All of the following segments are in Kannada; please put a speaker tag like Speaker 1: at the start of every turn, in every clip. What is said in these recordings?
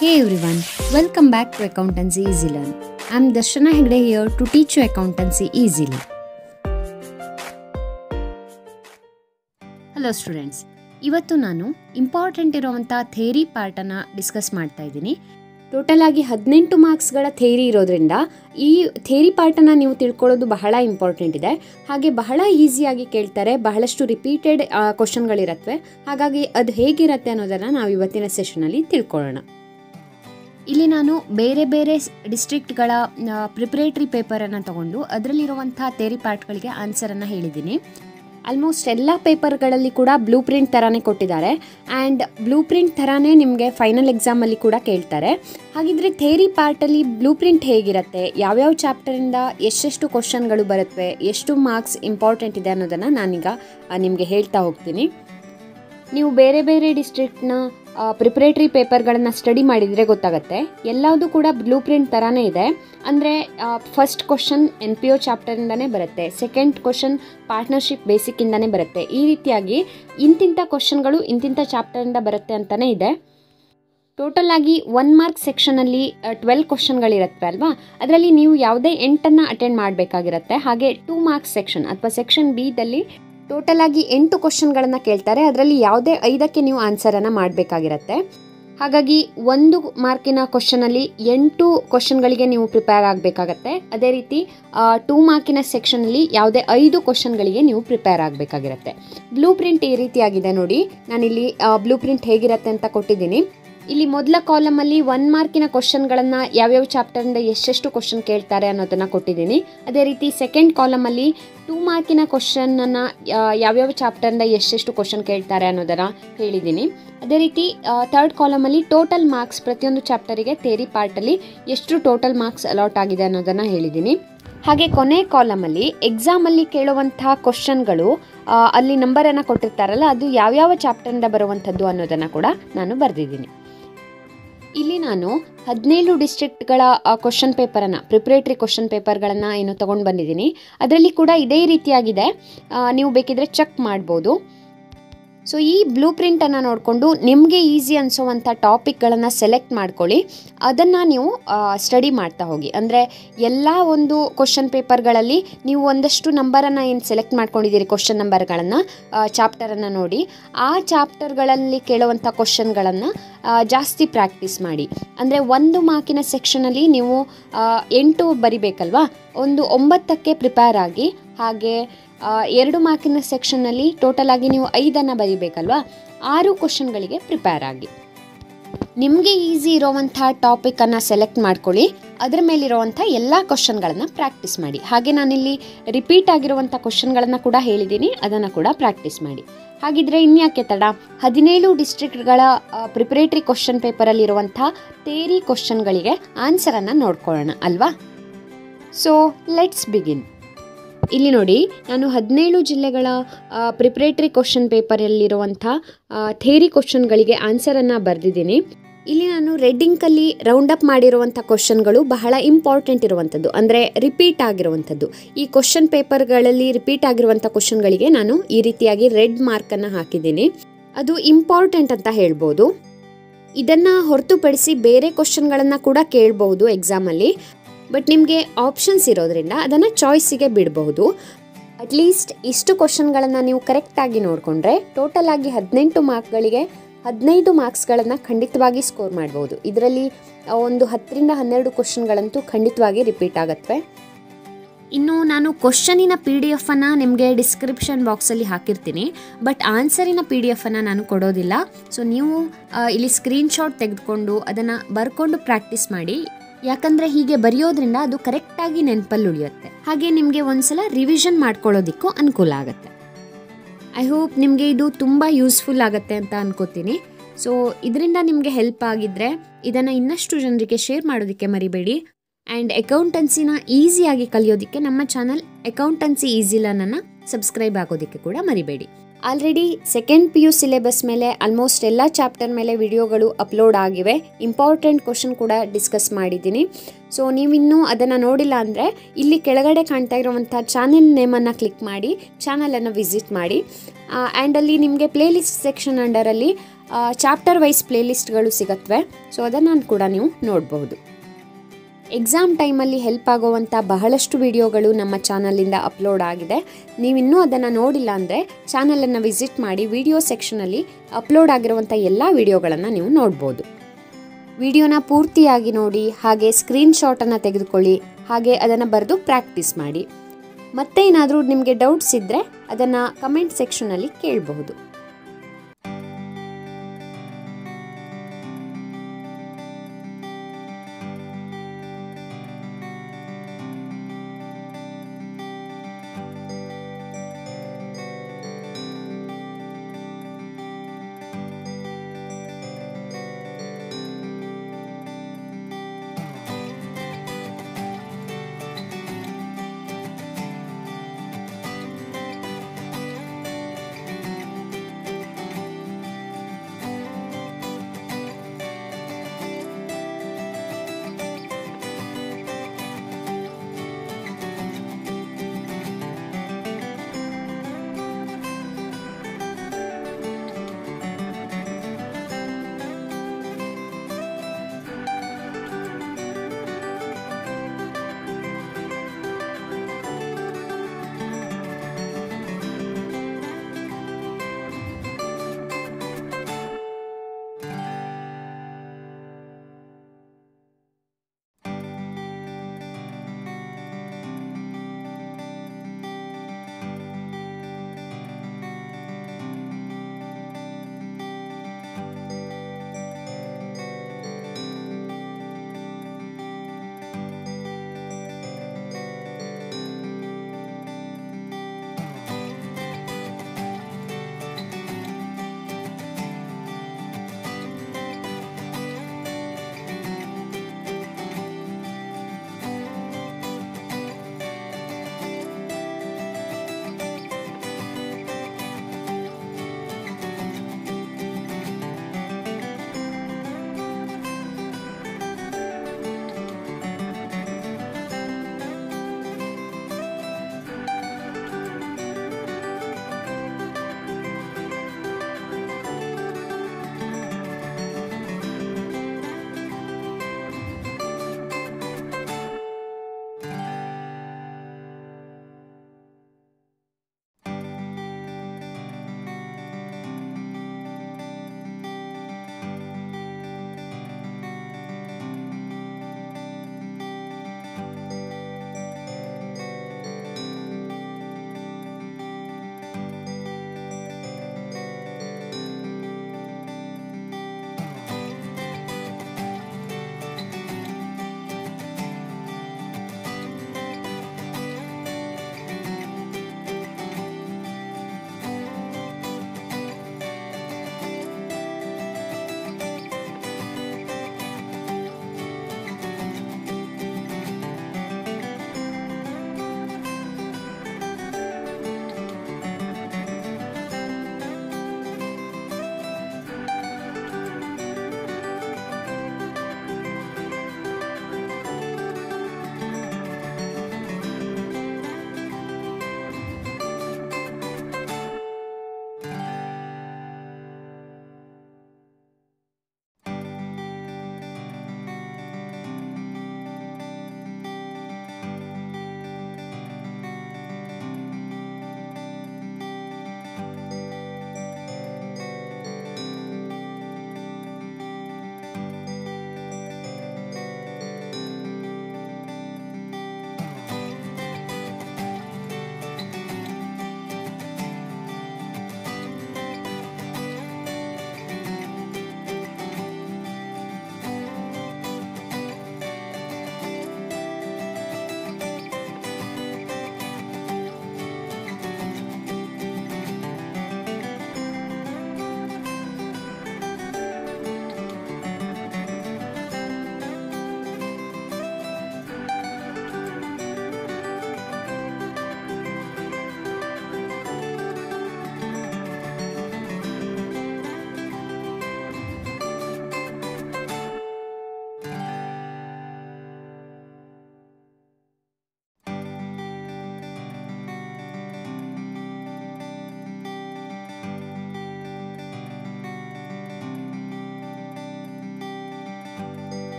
Speaker 1: Hey everyone, welcome back to Accountancy Easy Learn. I'm Darshana Hegde here to teach you accountancy easily. Hello students ಇವತ್ತು ನಾನು ಇಂಪಾರ್ಟೆಂಟ್ ಇರುವಂಥ ಥೇರಿ ಪಾರ್ಟನ್ನು ಡಿಸ್ಕಸ್ ಮಾಡ್ತಾ ಇದ್ದೀನಿ ಟೋಟಲ್ ಆಗಿ ಹದಿನೆಂಟು ಮಾರ್ಕ್ಸ್ಗಳ ಥೇರಿ ಇರೋದ್ರಿಂದ ಈ ಥೇರಿ ಪಾರ್ಟನ್ನು ನೀವು ತಿಳ್ಕೊಳ್ಳೋದು ಬಹಳ ಇಂಪಾರ್ಟೆಂಟ್ ಇದೆ ಹಾಗೆ ಬಹಳ ಈಸಿಯಾಗಿ ಕೇಳ್ತಾರೆ ಬಹಳಷ್ಟು ರಿಪೀಟೆಡ್ ಕ್ವಶನ್ಗಳಿರತ್ವೆ ಹಾಗಾಗಿ ಅದು ಹೇಗಿರುತ್ತೆ ಅನ್ನೋದನ್ನು ನಾವು ಇವತ್ತಿನ ಸೆಷನಲ್ಲಿ ತಿಳ್ಕೊಳ್ಳೋಣ ಇಲ್ಲಿ ನಾನು ಬೇರೆ ಬೇರೆ ಡಿಸ್ಟ್ರಿಕ್ಟ್ಗಳ ಪ್ರಿಪ್ರೇಟರಿ ಪೇಪರನ್ನು ತಗೊಂಡು ಅದರಲ್ಲಿರುವಂಥ ಥೇರಿ ಪಾರ್ಟ್ಗಳಿಗೆ ಆನ್ಸರನ್ನು ಹೇಳಿದ್ದೀನಿ ಆಲ್ಮೋಸ್ಟ್ ಎಲ್ಲ ಪೇಪರ್ಗಳಲ್ಲಿ ಕೂಡ ಬ್ಲೂ ಪ್ರಿಂಟ್ ಥರನೇ ಕೊಟ್ಟಿದ್ದಾರೆ ಆ್ಯಂಡ್ ಬ್ಲೂ ಪ್ರಿಂಟ್ ಥರನೇ ನಿಮಗೆ ಫೈನಲ್ ಎಕ್ಸಾಮಲ್ಲಿ ಕೂಡ ಕೇಳ್ತಾರೆ ಹಾಗಿದ್ರೆ ಥೇರಿ ಪಾರ್ಟಲ್ಲಿ ಬ್ಲೂ ಪ್ರಿಂಟ್ ಹೇಗಿರುತ್ತೆ ಯಾವ್ಯಾವ ಚಾಪ್ಟರಿಂದ ಎಷ್ಟೆಷ್ಟು ಕ್ವಶನ್ಗಳು ಬರುತ್ತವೆ ಎಷ್ಟು ಮಾರ್ಕ್ಸ್ ಇಂಪಾರ್ಟೆಂಟ್ ಇದೆ ಅನ್ನೋದನ್ನು ನಾನೀಗ ನಿಮಗೆ ಹೇಳ್ತಾ ಹೋಗ್ತೀನಿ ನೀವು ಬೇರೆ ಬೇರೆ ಡಿಸ್ಟ್ರಿಕ್ಟ್ನ ಪ್ರಿಪ್ರೇಟರಿ ಪೇಪರ್ಗಳನ್ನು ಸ್ಟಡಿ ಮಾಡಿದರೆ ಗೊತ್ತಾಗುತ್ತೆ ಎಲ್ಲದೂ ಕೂಡ ಬ್ಲೂ ಪ್ರಿಂಟ್ ಥರನೇ ಇದೆ ಅಂದರೆ first question N P O ಚಾಪ್ಟರಿಂದನೇ ಬರುತ್ತೆ ಸೆಕೆಂಡ್ ಕ್ವಶನ್ ಪಾರ್ಟ್ನರ್ಶಿಪ್ ಬೇಸಿಕ್ಕಿಂದನೇ ಬರುತ್ತೆ ಈ ರೀತಿಯಾಗಿ ಇಂತಿಂಥ ಕ್ವಶನ್ಗಳು ಇಂತಿಂಥ ಚಾಪ್ಟರಿಂದ ಬರುತ್ತೆ ಅಂತಲೇ ಇದೆ ಟೋಟಲ್ ಆಗಿ ಒನ್ ಮಾರ್ಕ್ ಸೆಕ್ಷನಲ್ಲಿ ಟ್ವೆಲ್ ಕ್ವಶನ್ಗಳಿರುತ್ತೆ ಅಲ್ವಾ ಅದರಲ್ಲಿ ನೀವು ಯಾವುದೇ ಎಂಟನ್ನು ಅಟೆಂಡ್ ಮಾಡಬೇಕಾಗಿರುತ್ತೆ ಹಾಗೆ ಟೂ ಮಾರ್ಕ್ಸ್ ಸೆಕ್ಷನ್ ಅಥವಾ ಸೆಕ್ಷನ್ ಬಿದಲ್ಲಿ ಟೋಟಲ್ ಆಗಿ ಎಂಟು ಕ್ವಶನ್ಗಳನ್ನು ಕೇಳ್ತಾರೆ ಅದರಲ್ಲಿ ಯಾವುದೇ ಐದಕ್ಕೆ ನೀವು ಆನ್ಸರನ್ನು ಮಾಡಬೇಕಾಗಿರುತ್ತೆ ಹಾಗಾಗಿ ಒಂದು ಮಾರ್ಕಿನ ಕ್ವಶನಲ್ಲಿ ಎಂಟು ಕ್ವಶನ್ಗಳಿಗೆ ನೀವು ಪ್ರಿಪೇರ್ ಆಗಬೇಕಾಗತ್ತೆ ಅದೇ ರೀತಿ ಟೂ ಮಾರ್ಕಿನ ಸೆಕ್ಷನಲ್ಲಿ ಯಾವುದೇ ಐದು ಕ್ವಶನ್ಗಳಿಗೆ ನೀವು ಪ್ರಿಪೇರ್ ಆಗಬೇಕಾಗಿರುತ್ತೆ ಬ್ಲೂ ಪ್ರಿಂಟ್ ಈ ರೀತಿಯಾಗಿದೆ ನೋಡಿ ನಾನಿಲ್ಲಿ ಬ್ಲೂ ಪ್ರಿಂಟ್ ಹೇಗಿರುತ್ತೆ ಅಂತ ಕೊಟ್ಟಿದ್ದೀನಿ ಇಲ್ಲಿ ಮೊದಲ ಕಾಲಮಲ್ಲಿ ಒನ್ ಮಾರ್ಕಿನ ಕ್ವಶನ್ಗಳನ್ನು ಯಾವ್ಯಾವ ಚಾಪ್ಟರಿಂದ ಎಷ್ಟೆಷ್ಟು ಕ್ವಶನ್ ಕೇಳ್ತಾರೆ ಅನ್ನೋದನ್ನು ಕೊಟ್ಟಿದ್ದೀನಿ ಅದೇ ರೀತಿ ಸೆಕೆಂಡ್ ಕಾಲಮಲ್ಲಿ ಟೂ ಮಾರ್ಕಿನ ಕ್ವಶನನ್ನು ಯಾವ್ಯಾವ ಚಾಪ್ಟರಿಂದ ಎಷ್ಟೆಷ್ಟು ಕ್ವಶನ್ ಕೇಳ್ತಾರೆ ಅನ್ನೋದನ್ನು ಹೇಳಿದ್ದೀನಿ ಅದೇ ರೀತಿ ಥರ್ಡ್ ಕಾಲಮಲ್ಲಿ ಟೋಟಲ್ ಮಾರ್ಕ್ಸ್ ಪ್ರತಿಯೊಂದು ಚಾಪ್ಟರಿಗೆ ಥೇರಿ ಪಾರ್ಟಲ್ಲಿ ಎಷ್ಟು ಟೋಟಲ್ ಮಾರ್ಕ್ಸ್ ಅಲಾಟ್ ಆಗಿದೆ ಅನ್ನೋದನ್ನು ಹೇಳಿದ್ದೀನಿ ಹಾಗೆ ಕೊನೆ ಕಾಲಮಲ್ಲಿ ಎಕ್ಸಾಮಲ್ಲಿ ಕೇಳುವಂತಹ ಕ್ವಶನ್ಗಳು ಅಲ್ಲಿ ನಂಬರನ್ನು ಕೊಟ್ಟಿರ್ತಾರಲ್ಲ ಅದು ಯಾವ್ಯಾವ ಚಾಪ್ಟರಿಂದ ಬರುವಂಥದ್ದು ಅನ್ನೋದನ್ನು ಕೂಡ ನಾನು ಬರೆದಿದ್ದೀನಿ ಇಲ್ಲಿ ನಾನು ಹದಿನೇಳು ಡಿಸ್ಟ್ರಿಕ್ಟ್ಗಳ ಕ್ವಶನ್ ಪೇಪರನ್ನು ಪ್ರಿಪ್ರೇಟ್ರಿ ಕ್ವಶನ್ ಪೇಪರ್ಗಳನ್ನು ಏನು ತೊಗೊಂಡು ಬಂದಿದ್ದೀನಿ ಅದರಲ್ಲಿ ಕೂಡ ಇದೇ ರೀತಿಯಾಗಿದೆ ನೀವು ಬೇಕಿದ್ರೆ ಚೆಕ್ ಮಾಡ್ಬೋದು ಸೊ ಈ ಬ್ಲೂ ಪ್ರಿಂಟನ್ನು ನೋಡಿಕೊಂಡು ನಿಮಗೆ ಈಸಿ ಅನಿಸೋವಂಥ ಟಾಪಿಕ್ಗಳನ್ನು ಸೆಲೆಕ್ಟ್ ಮಾಡ್ಕೊಳ್ಳಿ ಅದನ್ನು ನೀವು ಸ್ಟಡಿ ಮಾಡ್ತಾ ಹೋಗಿ ಅಂದರೆ ಎಲ್ಲ ಒಂದು ಕ್ವಶನ್ ಪೇಪರ್ಗಳಲ್ಲಿ ನೀವು ಒಂದಷ್ಟು ನಂಬರನ್ನು ಏನು ಸೆಲೆಕ್ಟ್ ಮಾಡ್ಕೊಂಡಿದ್ದೀರಿ ಕ್ವಶನ್ ನಂಬರ್ಗಳನ್ನು ಚಾಪ್ಟರನ್ನು ನೋಡಿ ಆ ಚಾಪ್ಟರ್ಗಳಲ್ಲಿ ಕೇಳುವಂಥ ಕ್ವಶನ್ಗಳನ್ನು ಜಾಸ್ತಿ ಪ್ರಾಕ್ಟೀಸ್ ಮಾಡಿ ಅಂದರೆ ಒಂದು ಮಾರ್ಕಿನ ಸೆಕ್ಷನಲ್ಲಿ ನೀವು ಎಂಟು ಬರಿಬೇಕಲ್ವಾ ಒಂದು ಒಂಬತ್ತಕ್ಕೆ ಪ್ರಿಪೇರ್ ಆಗಿ ಹಾಗೆ ಎರಡು ಮಾರ್ಕಿನ ಸೆಕ್ಷನ್ನಲ್ಲಿ ಟೋಟಲ್ ಆಗಿ ನೀವು ಐದನ್ನು ಬರೀಬೇಕಲ್ವಾ ಆರು ಕ್ವಶನ್ಗಳಿಗೆ ಪ್ರಿಪೇರ್ ಆಗಿ ನಿಮಗೆ ಈಸಿ ಇರೋವಂಥ ಟಾಪಿಕನ್ನು ಸೆಲೆಕ್ಟ್ ಮಾಡ್ಕೊಳ್ಳಿ ಅದರ ಮೇಲಿರುವಂಥ ಎಲ್ಲ ಕ್ವಶನ್ಗಳನ್ನು ಪ್ರಾಕ್ಟೀಸ್ ಮಾಡಿ ಹಾಗೆ ನಾನಿಲ್ಲಿ ರಿಪೀಟ್ ಆಗಿರುವಂಥ ಕ್ವಶನ್ಗಳನ್ನು ಕೂಡ ಹೇಳಿದ್ದೀನಿ ಅದನ್ನು ಕೂಡ ಪ್ರಾಕ್ಟೀಸ್ ಮಾಡಿ ಹಾಗಿದ್ರೆ ಇನ್ಯಾಕೆ ತಡ ಹದಿನೇಳು ಡಿಸ್ಟ್ರಿಕ್ಟ್ಗಳ ಪ್ರಿಪರೇಟರಿ ಕ್ವಶನ್ ಪೇಪರಲ್ಲಿರುವಂಥ ತೇರಿ ಕ್ವಶನ್ಗಳಿಗೆ ಆನ್ಸರನ್ನು ನೋಡ್ಕೊಳ್ಳೋಣ ಅಲ್ವಾ ಸೊ ಲೆಟ್ಸ್ ಬಿಗಿನ್ ಇಲ್ಲಿ ನೋಡಿ ನಾನು ಹದಿನೇಳು ಜಿಲ್ಲೆಗಳ ಪ್ರಿಪ್ರೇಟರಿ ಕ್ವಶನ್ ಪೇಪರಲ್ಲಿರುವಂಥ ಥೇರಿ ಕ್ವಶನ್ಗಳಿಗೆ ಆನ್ಸರನ್ನು ಬರೆದಿದ್ದೀನಿ ಇಲ್ಲಿ ನಾನು ರೆಡ್ ಇಂಕಲ್ಲಿ ರೌಂಡ್ ಅಪ್ ಮಾಡಿರುವಂಥ ಕ್ವಶನ್ಗಳು ಬಹಳ ಇಂಪಾರ್ಟೆಂಟ್ ಇರುವಂಥದ್ದು ಅಂದರೆ ರಿಪೀಟ್ ಆಗಿರುವಂಥದ್ದು ಈ ಕ್ವಶನ್ ಪೇಪರ್ಗಳಲ್ಲಿ ರಿಪೀಟ್ ಆಗಿರುವಂಥ ಕ್ವಶನ್ಗಳಿಗೆ ನಾನು ಈ ರೀತಿಯಾಗಿ ರೆಡ್ ಮಾರ್ಕನ್ನು ಹಾಕಿದ್ದೀನಿ ಅದು ಇಂಪಾರ್ಟೆಂಟ್ ಅಂತ ಹೇಳ್ಬೋದು ಇದನ್ನು ಹೊರತುಪಡಿಸಿ ಬೇರೆ ಕ್ವಶನ್ಗಳನ್ನು ಕೂಡ ಕೇಳ್ಬೋದು ಎಕ್ಸಾಮಲ್ಲಿ ಬಟ್ ನಿಮಗೆ ಆಪ್ಷನ್ಸ್ ಇರೋದ್ರಿಂದ ಅದನ್ನು ಚಾಯ್ಸಿಗೆ ಬಿಡಬಹುದು ಅಟ್ಲೀಸ್ಟ್ ಇಷ್ಟು ಕ್ವಶನ್ಗಳನ್ನು ನೀವು ಕರೆಕ್ಟಾಗಿ ನೋಡಿಕೊಂಡ್ರೆ ಟೋಟಲ್ ಆಗಿ ಹದಿನೆಂಟು ಮಾರ್ಕ್ಗಳಿಗೆ ಹದಿನೈದು ಮಾರ್ಕ್ಸ್ಗಳನ್ನು ಖಂಡಿತವಾಗಿ ಸ್ಕೋರ್ ಮಾಡ್ಬೋದು ಇದರಲ್ಲಿ ಒಂದು ಹತ್ತರಿಂದ ಹನ್ನೆರಡು ಕ್ವಶನ್ಗಳಂತೂ ಖಂಡಿತವಾಗಿ ರಿಪೀಟ್ ಆಗುತ್ತವೆ ಇನ್ನು ನಾನು ಕ್ವಶನಿನ ಪಿ ಡಿ ಎಫನ್ನು ನಿಮಗೆ ಡಿಸ್ಕ್ರಿಪ್ಷನ್ ಬಾಕ್ಸಲ್ಲಿ ಹಾಕಿರ್ತೀನಿ ಬಟ್ ಆನ್ಸರಿನ ಪಿ ಡಿ ಎಫನ್ನು ನಾನು ಕೊಡೋದಿಲ್ಲ ಸೊ ನೀವು ಇಲ್ಲಿ ಸ್ಕ್ರೀನ್ಶಾಟ್ ತೆಗೆದುಕೊಂಡು ಅದನ್ನು ಬರ್ಕೊಂಡು ಪ್ರಾಕ್ಟೀಸ್ ಮಾಡಿ ಯಾಕಂದರೆ ಹೀಗೆ ಬರೆಯೋದ್ರಿಂದ ಅದು ಕರೆಕ್ಟಾಗಿ ನೆನಪಲ್ಲಿ ಉಳಿಯುತ್ತೆ ಹಾಗೆ ನಿಮಗೆ ಒಂದ್ಸಲ ರಿವಿಷನ್ ಮಾಡ್ಕೊಳ್ಳೋದಿಕ್ಕೂ ಅನುಕೂಲ ಆಗುತ್ತೆ ಐ ಹೋಪ್ ನಿಮಗೆ ಇದು ತುಂಬ ಯೂಸ್ಫುಲ್ ಆಗುತ್ತೆ ಅಂತ ಅನ್ಕೋತೀನಿ ಸೊ ಇದರಿಂದ ನಿಮಗೆ ಹೆಲ್ಪ್ ಆಗಿದ್ದರೆ ಇದನ್ನು ಇನ್ನಷ್ಟು ಜನರಿಗೆ ಶೇರ್ ಮಾಡೋದಕ್ಕೆ ಮರಿಬೇಡಿ ಆ್ಯಂಡ್ ಅಕೌಂಟೆನ್ಸಿನ ಈಸಿಯಾಗಿ ಕಲಿಯೋದಕ್ಕೆ ನಮ್ಮ ಚಾನಲ್ ಅಕೌಂಟೆನ್ಸಿ ಈಸಿ ಲರ್ನನ್ನು ಸಬ್ಸ್ಕ್ರೈಬ್ ಆಗೋದಕ್ಕೆ ಕೂಡ ಮರಿಬೇಡಿ already second P U syllabus ಮೇಲೆ ಆಲ್ಮೋಸ್ಟ್ ಎಲ್ಲ ಚಾಪ್ಟರ್ ಮೇಲೆ ವಿಡಿಯೋಗಳು ಅಪ್ಲೋಡ್ ಆಗಿವೆ ಇಂಪಾರ್ಟೆಂಟ್ ಕ್ವಶನ್ ಕೂಡ ಡಿಸ್ಕಸ್ ಮಾಡಿದ್ದೀನಿ ಸೊ ನೀವಿನ್ನೂ ಅದನ್ನು ನೋಡಿಲ್ಲ ಅಂದರೆ ಇಲ್ಲಿ ಕೆಳಗಡೆ ಕಾಣ್ತಾ ಇರುವಂಥ ಚಾನೆಲ್ ನೇಮನ್ನು ಕ್ಲಿಕ್ ಮಾಡಿ ಚಾನಲನ್ನು ವಿಸಿಟ್ ಮಾಡಿ ಆ್ಯಂಡ್ ಅಲ್ಲಿ ನಿಮಗೆ ಪ್ಲೇಲಿಸ್ಟ್ ಸೆಕ್ಷನ್ ಅಂಡರಲ್ಲಿ ಚಾಪ್ಟರ್ ವೈಸ್ ಪ್ಲೇಲಿಸ್ಟ್ಗಳು ಸಿಗತ್ವೆ ಸೊ ಅದನ್ನು ಕೂಡ ನೀವು ನೋಡಬಹುದು ಎಕ್ಸಾಮ್ ಟೈಮಲ್ಲಿ ಹೆಲ್ಪ್ ಆಗುವಂಥ ಬಹಳಷ್ಟು ವಿಡಿಯೋಗಳು ನಮ್ಮ ಚಾನಲಿಂದ ಅಪ್ಲೋಡ್ ಆಗಿದೆ ನೀವಿನ್ನೂ ಅದನ್ನು ನೋಡಿಲ್ಲ ಅಂದರೆ ಚಾನಲನ್ನು ವಿಸಿಟ್ ಮಾಡಿ ವಿಡಿಯೋ ಸೆಕ್ಷನಲ್ಲಿ ಅಪ್ಲೋಡ್ ಆಗಿರುವಂಥ ಎಲ್ಲ ವಿಡಿಯೋಗಳನ್ನು ನೀವು ನೋಡ್ಬೋದು ವಿಡಿಯೋನ ಪೂರ್ತಿಯಾಗಿ ನೋಡಿ ಹಾಗೆ ಸ್ಕ್ರೀನ್ಶಾಟನ್ನು ತೆಗೆದುಕೊಳ್ಳಿ ಹಾಗೆ ಅದನ್ನು ಬರೆದು ಪ್ರಾಕ್ಟೀಸ್ ಮಾಡಿ ಮತ್ತೆ ಏನಾದರೂ ನಿಮಗೆ ಡೌಟ್ಸ್ ಇದ್ದರೆ ಅದನ್ನು ಕಮೆಂಟ್ ಸೆಕ್ಷನಲ್ಲಿ ಕೇಳಬಹುದು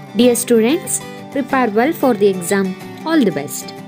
Speaker 1: dear students prepare well for the exam all the best